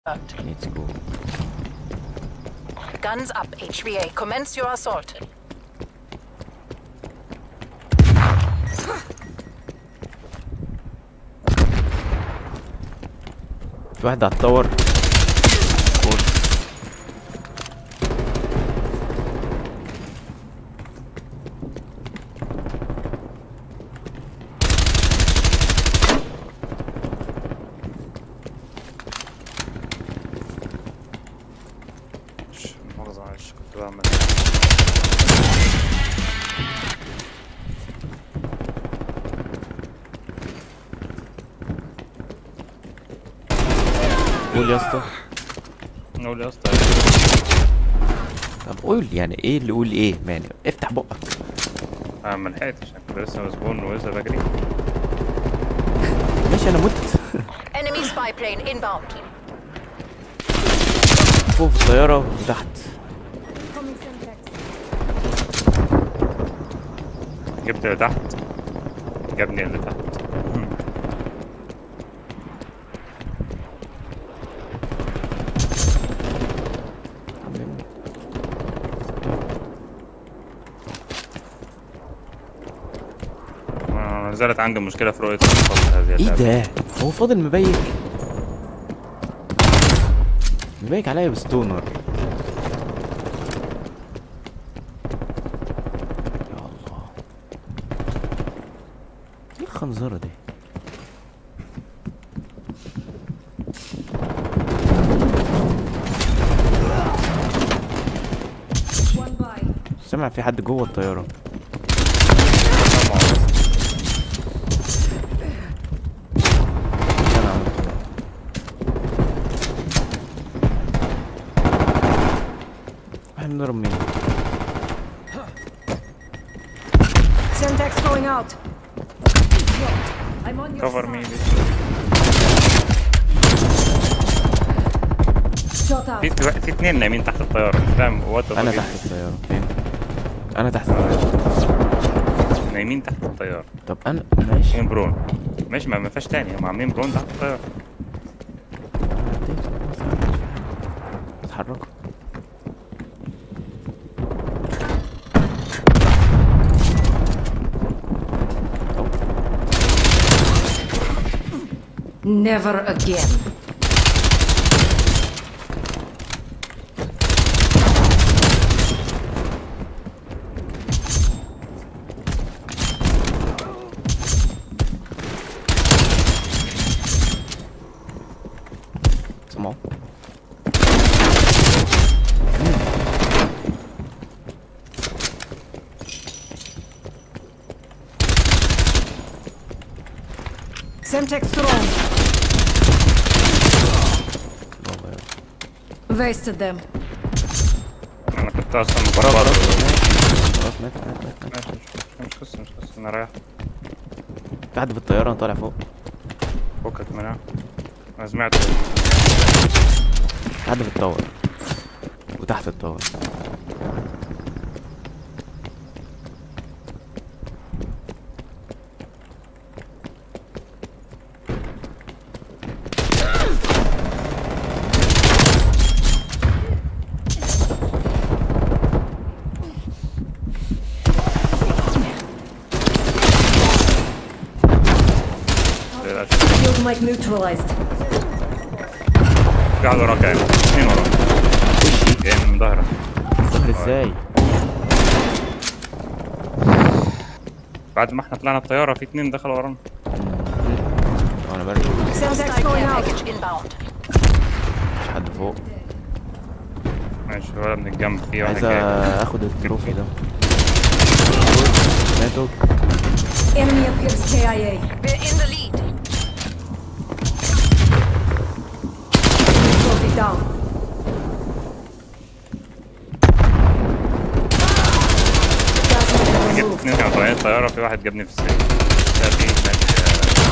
Let's go. Guns up, HVA. Commence your assault. في واحد على التاور كورس. مش مؤاخذة معلش كنت بعمل قول يا اسطى نقول يا اسطى طب قول يعني ايه اللي قول ايه يعني افتح بقك انا ما لحقتش انا كنت لسه مسجون ولسه بجري ماشي انا مت Enemy spy plane inbound. فوق في الطيارة وتحت جبت اللي تحت جابني اللي تحت آه، ما زالت عندي مشكلة في رؤية الخط هذه ايه اللعبة. ده هو فاضل مبيك مبيك عليا بستونر يا الله ايه الخنزرة دي سمع في حد جوه الطيارة انا عملت كده. واحد بنضرب مين Syntax going out. I'm on your كفر side. مين Shot out. في في اتنين نايمين تحت الطيارة مش فاهم وات انا تحت الطيارة فين انا تحت الطيارة نايمين تحت الطيارة طب انا ماشي عاملين برون ماشي ما ما فيهاش تاني هم عاملين برون تحت الطيارة أنا عديت. اتحركوا Never again. سمعوا Semtex thrown. الله يا Wasted them. انا كنت اصلا مقرر خلاص مات مات مات مات ماشي مش مش قصة مش قصة انا رايح في حد في الطيارة انا طالع فوق فكك منها انا سمعت في حد في الطاور وتحت الطاور Field mic neutralized. في واحد وراك يعني اثنين وراك جاي من ظهرك ظهر ازاي بعد ما احنا طلعنا الطيارة في اتنين دخلوا ورانا وانا برجع Semtex Spy going care out. package inbound. مش حد فوق ماشي ولا من الجنب في واحد عايز جاي اخد التروفي ده ماتوا Enemy appears KIA. We're in the lead. Trophy down. Gas mask جبت removed. اتنين كانوا طالعين الطيارة في واحد جابني في السجن ده في هناك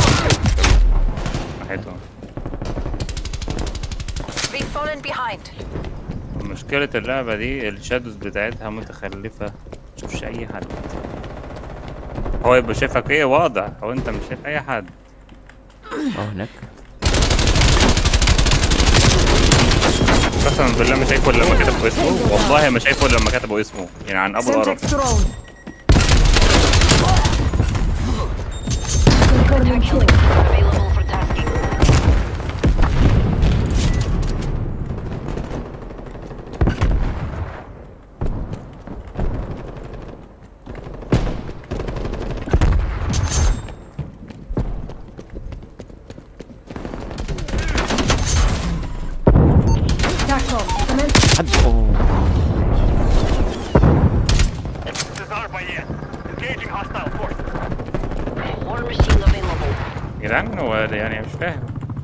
آه، ناحيتهم We've fallen behind. مشكلة اللعبة دي الشادوز بتاعتها متخلفة متشوفش أي حد هو يبقى شايفك ايه واضح هو انت مش شايف أي حد اه هناك قسما بالله ما شايفه الا لما كتبوا اسمه والله ما شايفه الا لما كتبوا اسمه يعني عن ابو القرف Semtex thrown. Confirming kill. Available for tasking. TACCOM. Commence. حد اوه War machine available. يا جدعان هو يعني مش فاهم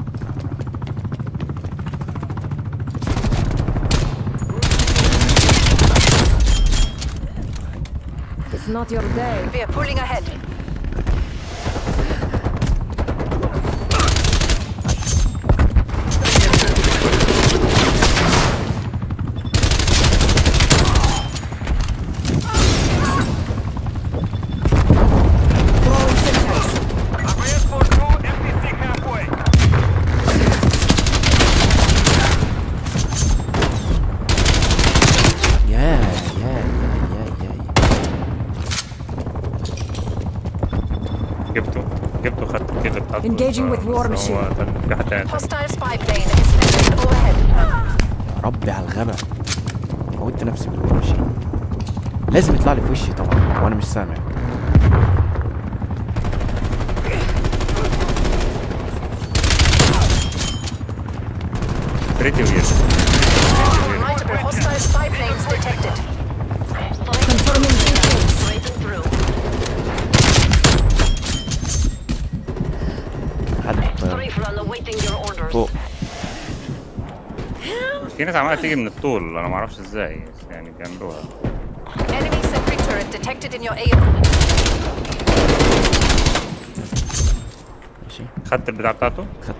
It's not your day. We are pulling ahead. Throwing Semtex. يا يا يا يا يا جبته جبته خدت الكيل بتاعته Engaging with war بس هو machine. كان في حد تاني Hostile spy plane is landing overhead. يا ربي على الغبا موتت نفسي بالورشي لازم يطلع لي في وشي طبعا وانا مش سامع بريتي ويرد Multiple hostile spy planes detected. Confirming details. Breaking through. حد في الطيارة run awaiting your orders. فوق في ناس عماله تيجي من الطول انا ما اعرفش ازاي بس يعني بيعملوها Enemy sentry turret detected in your AO. ماشي خدت البتاع بتاعته خدت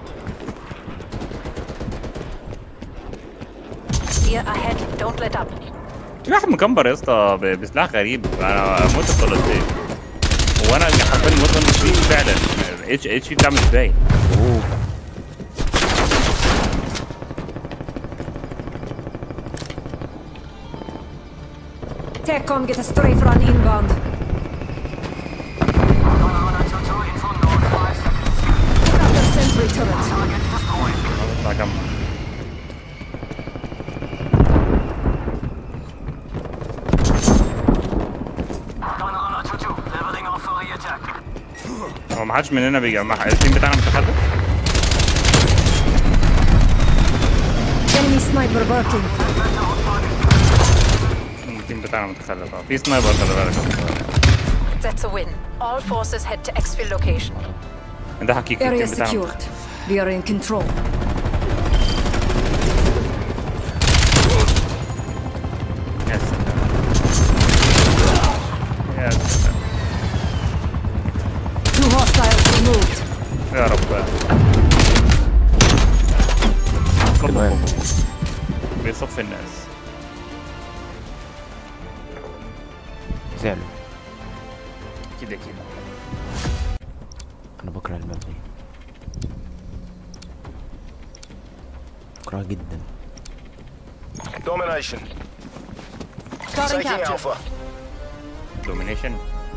Clear ahead. Don't let up. في واحد مكمبر يا اسطى ب- بسلاح غريب انا مت ولا ازاي هو انا اللي حرفيا مت وانا مش فيه فعلا اتش اتش بتاع مش باين اوه TACCOM get a strafe run inbound. Pick up their sentry turret. اطلع كمل هو ما حدش مننا بيجمع التيم بتاعنا متخلف Enemy sniper working. التيم بتاعنا متخلف اه في سنايبر خلي بالك That's a win. All forces head to exfil location. ده حقيقي Area التيم بتاعنا secured. We are in control. يا سلام يا سلام Two hostiles removed. يا رب تمام بيصف الناس زعلوا كده كده انا بكره الماب دي بكرهها جدا Domination. Starting Taking capture. Alpha. دومينيشن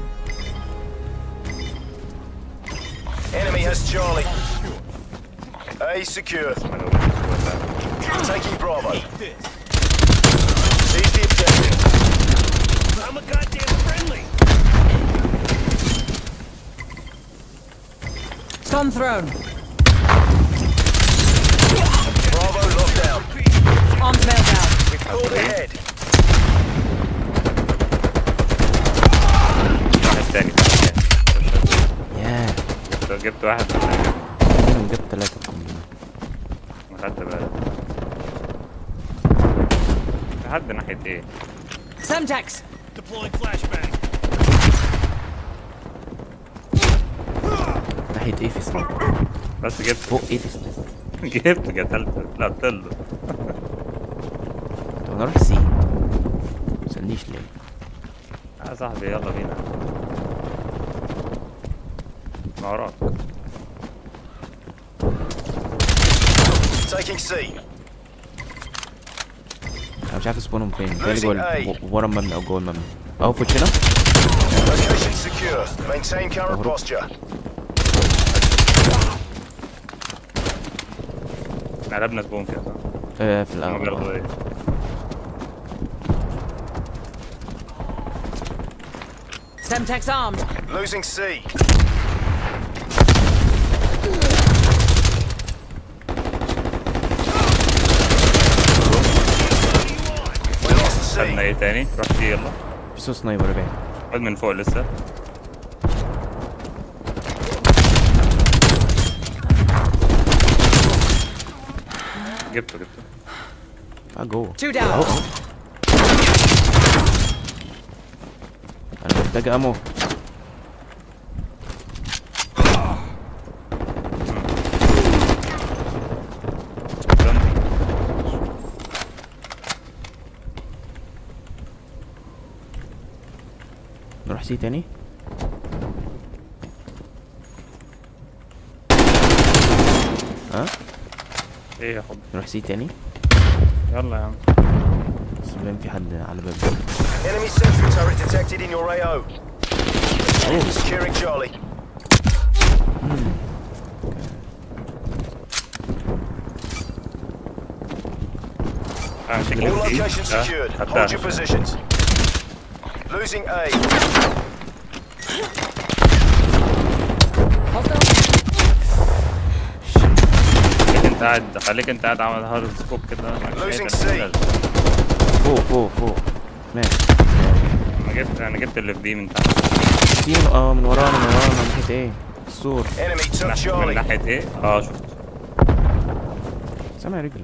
Enemy has Charlie. A secure. Taking Bravo. Seize the objective. I'm a goddamn friendly. Stun thrown. Bravo locked down. Arms mailed out. We've pulled ahead. واحد تاني واحد تاني. ياه جبت جبت واحد انا جبت ثلاثة ما خدت بالك في حد ناحية ايه؟ Semtex. Deploying flashbang. ناحية ايه في سنايبر بس جبت فوق ايه في سنايبر جبت قتلت لا قتلته طب انا اروح سي مستنيش ليه يا صاحبي يلا بينا ما وراك Taking C. انا مش عارف اسبونهم فين تاني Losing جوه A. ال- ورا المبنى او جوه المبنى اهو فوتش هنا Location secure. Maintain current posture. قلبنا سبون كده صح؟ آه في هما الاول بياخدوا ايه؟ Semtex armed. Losing C. We lost خدنا C. ايه تاني؟ روح فيه يلا في صوت سنايبر باين خد من فوق لسه جبته جبته اه جوه Two down. اهو اهو انا محتاج امو نروح سي تاني ها ايه يا حب نروح سي تاني يلا يا عم بس باين في حد على باب Enemy sentry turret detected in your AO. Securing Charlie. اه All شكلي locations secured. Hold your positions. Losing A. خليك انت قاعد خليك انت قاعد عامل هارد سكوب كده معكش أي Losing تركيز. C. فوق فوق فوق ماشي انا جبت انا جبت اللي في بي من تحت في اه من ورانا من ورانا من ناحية ايه السور Enemy took من Charlie. ناحية ايه؟ اه شفت سامع رجل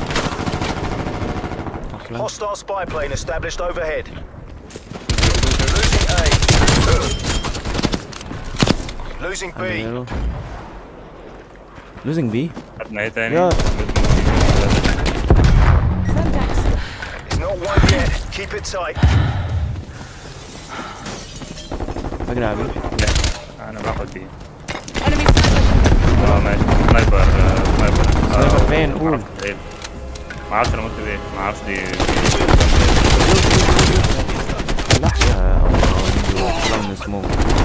استنى. Hostile spy plane established overhead. Losing A. Losing B. لوزنج بي خدنا ايه تاني؟ يا. Semtex. It's not won yet. Keep it tight. بجري على بي لا انا باخد بي Enemy sniper. اه ماشي سنايبر آه، سنايبر سنايبر آه، فين؟ قول. معرفش ايه. معرفش انا قلت ايه معرفش دي لا يا الله طلع من سموك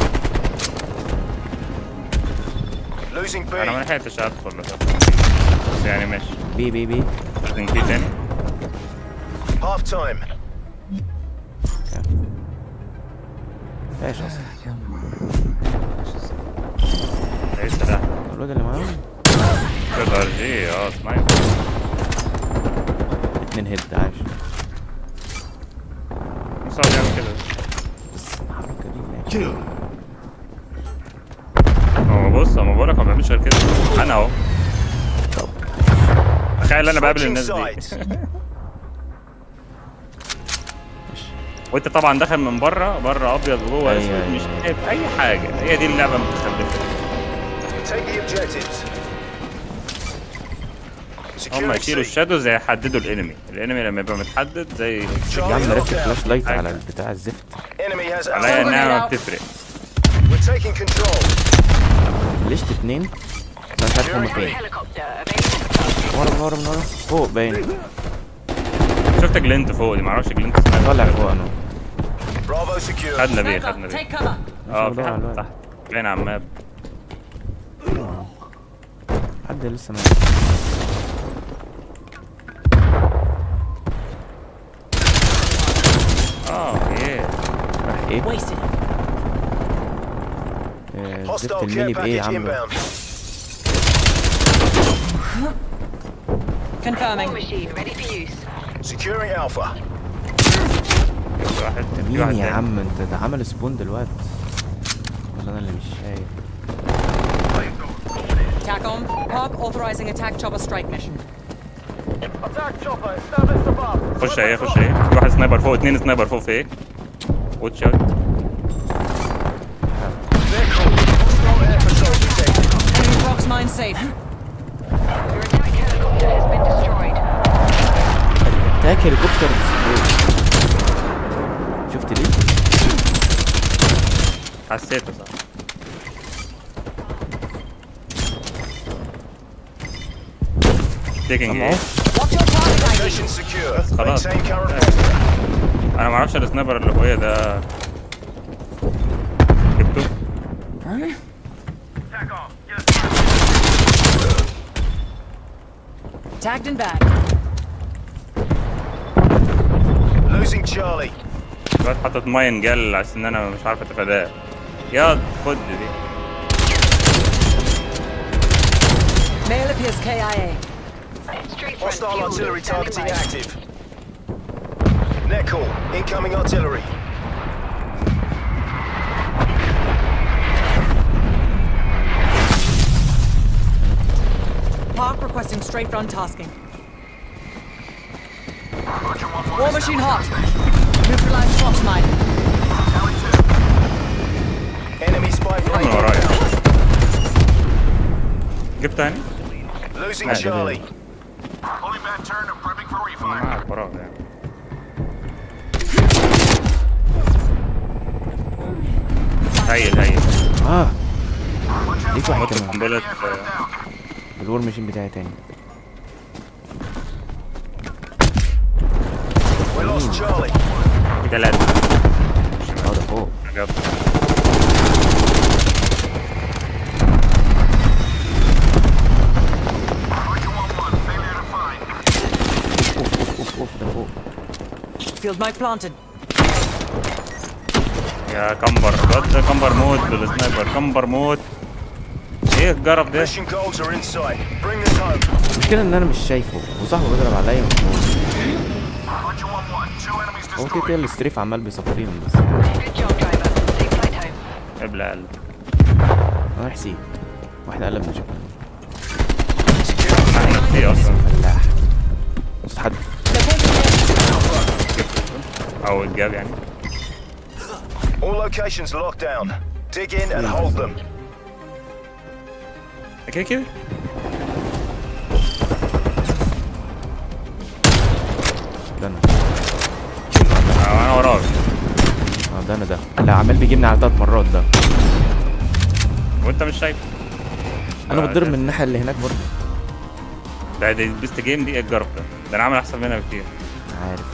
Losing B. انا ما لحقتش ادخل للأسف. بس يعني ماشي بي بي بي لازم في تاني Half time. فاش اصلا ايه سلاح الواد اللي معاهم كده ار جي اه سنايبر اتنين هيد عاش بس هو بيعمل كده الحركة دي ماشي هو بص هو بقولك هو ما بيعملش غير كده انا اهو تخيل انا بقابل Switching الناس دي sides. وانت طبعا داخل من بره بره ابيض وجوه أيوة، اسود مش أيوة. شايف اي حاجه هي دي اللعبه المتخلفه Take the objectives. هم Securing يشيلوا C. الشادوز يحددوا الانمي الانمي لما يبقى متحدد زي يا Charlie عم ركب lockdown. فلاش لايت أيوة. على البتاع الزفت Enemy has عليا Alpha. انها ما out. بتفرق We're taking control. ليشت اتنين بس انا مش عارف هما فين ورا من ورا من ورا فوق باين شفت جلنت فوق دي معرفش جلنت اسمها طالع فوق انا Bravo secured. خدنا بيه Sniper, خدنا بيه take cover. اه بدور في على حد الواد. تحت باين على الماب حد لسه ما اه اوكي راح ايه Wasted. آه، زفت Hostile الميني care بايه يا package عم inbound. Confirming. Securing Alpha. في واحد ده في مين واحد يا تاني. عم انت ده عمل سبون دلوقتي ولا انا اللي مش شايف TACOM. Park authorizing attack chopper strike mission. خش ايه خش ايه في واحد سنايبر فوق اتنين سنايبر فوق في ايه واتش اوت Enemy box mine safe. تاك هليكوبتر destroyed. شفت دي حسيته صح تيكينج طب ايه اهو Watch your target ID. Position secure. خلاص. Maintain current لا. posture. انا ما اعرفش السنايبر اللي فوقيا ده جبته Tagged and back. Losing Charlie. الواد حاطط ماين جل عشان ان انا مش عارف اتفاداه يا خد دي Male appears KIA. Street front Hostile fuel artillery standing targeting by. active. Net call. Incoming artillery. Park requesting straight run tasking. War machine hot. Neutralize Fox mine. Enemy spy من plane. ورايا جبت تاني Losing لا، ده- Charlie. انا معاك وراك يعني هايل هايل اه ليك واحد حط كمان قنبلة الور ماشين بتاعي تاني We lost Charlie. في ثلاثة اه ده فوق جاب اوف اوف اوف ده فوق Field mic planted. يا كمبر الواد ده كمبر موت بالسنايبر كمبر موت ايه الجرب ده Mission goals are in sight. Bring this home. المشكلة ان انا مش شايفه وصاحبه بيضرب عليا من فوق هو كده كده الستريف عمال بيصفيهم بس Good job, driver. Safe flight home. ابلع قلب اه حسين واحد قلبنا شكله احنا فيه اصلا فلاح بص حد او اتجاب يعني All locations locked down. Dig in and hold them. كده كده ده انا آه، انا وراك اه ده انا ده اللي عمال بيجيبني على تلات مرات ده وانت مش شايف انا آه، بتضرب ده- من الناحية اللي هناك برضه ده دي بيست جيم دي ايه الجرب ده ده انا عامل احسن منها بكتير عارف